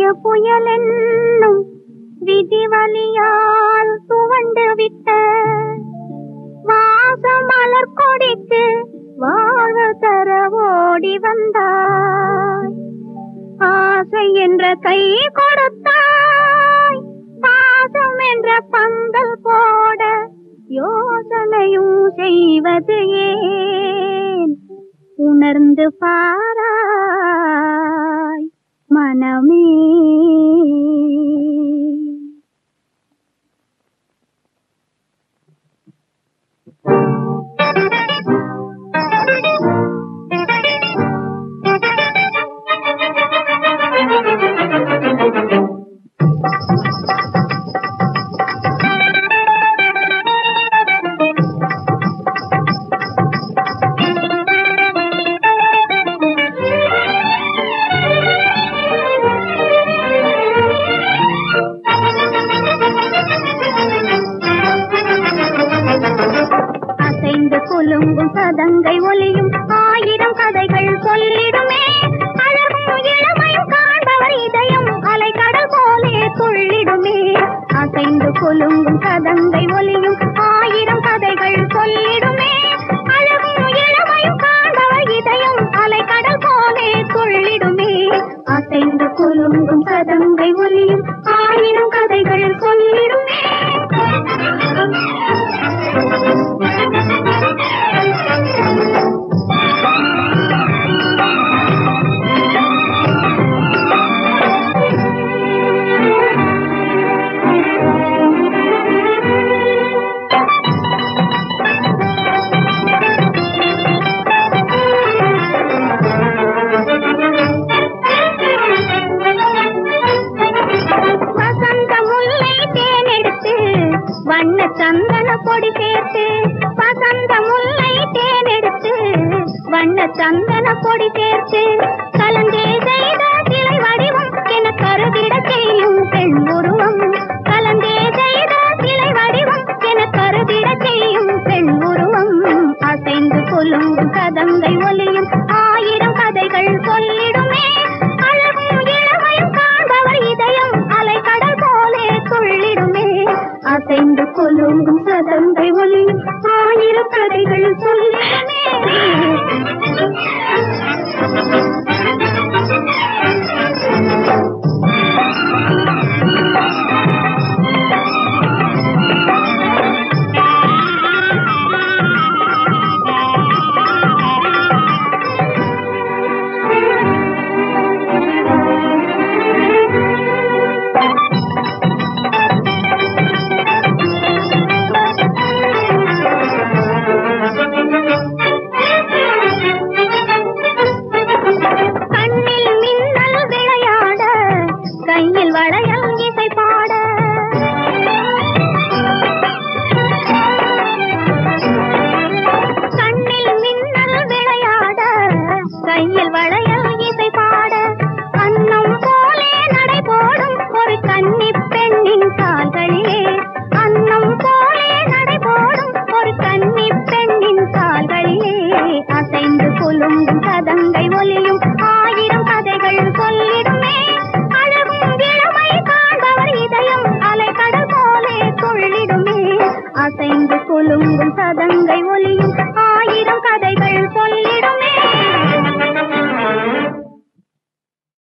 புயல் என்னும் விதிவலியால் துவண்டு விட்ட வாசமலர் கொடிக்கு வாழ்வு தர ஓடி வந்தாய் ஆசை என்ற கை கொடுத்தாய் பாசம் என்ற பந்தல் போட யோசனையும் செய்வது ஏன் உணர்ந்து பாராய் மனமே அசைந்து குலுங்கும் சதங்கை ஒலியும் ஆயிரம் கதைகள் சொல்லிடுமே அழகும் இளமையும் காண்பவர் இதயம் அலைக்கடல் போலே துள்ளிடுமே அசைந்து குலுங்கும் சதங்கை ஒலியும் ஆயிரம் கதைகள் சொல்லிடுமே அழகும் இளமையும் காண்பவர் இதயம் அலைக்கடல் போலே துள்ளிடுமே அசைந்து குலுங்கும் சதங்கை ஒலியும் ஆயிரம் கதைகள் சொல்லிடுமே வசந்த முல்லை தேனெடுத்து வண்ண சந்தன பொடி சேர்த்து வசந்த முல்லை தேனெடுத்து வண்ண சந்தன பொடி சேர்த்து கலந்தே செய்த சிலை வடிவம் என கருதிட செய்யும் பெண் உருவம் கலந்தே செய்த சிலை வடிவம் என கருதிட செய்யும் பெண் உருவம் அசைந்து கொலுங்கும் கதங்கை ஒலியும் ஆயிரம் கதைகள் சொல்லிடுமே அழகும் இளமையும் காண்பவர் இதயம் அலைக்கடல் போலே துள்ளிடுமே அசைந்து கொலுங்கும் சதங்கை ஒலியும் ஆயிரம் கதைகள் சொல்லிடுமே கண்ணில் மின்னல் விளையாட கையில் வளையல் இசை பாட கண்ணில் மின்னல் விளையாட கையில் வளையல் இசை பாட அன்னம் போலே நடை போடும் ஒரு கன்னி பெண்ணின் கால்களிலே அன்னம் போலே நடை போடும் ஒரு கன்னி பெண்ணின் கால்களிலே அசைந்து குலுங்கும் கதங்கை ஒலியும் ஆயிரம் கதைகள் சொல்லிடுமே அழகும் இளமை காண்பவர் இதயம் அலைக்கடல் போலே துள்ளிடுமே அசைந்து குலுங்கும் சதங்கை ஒலி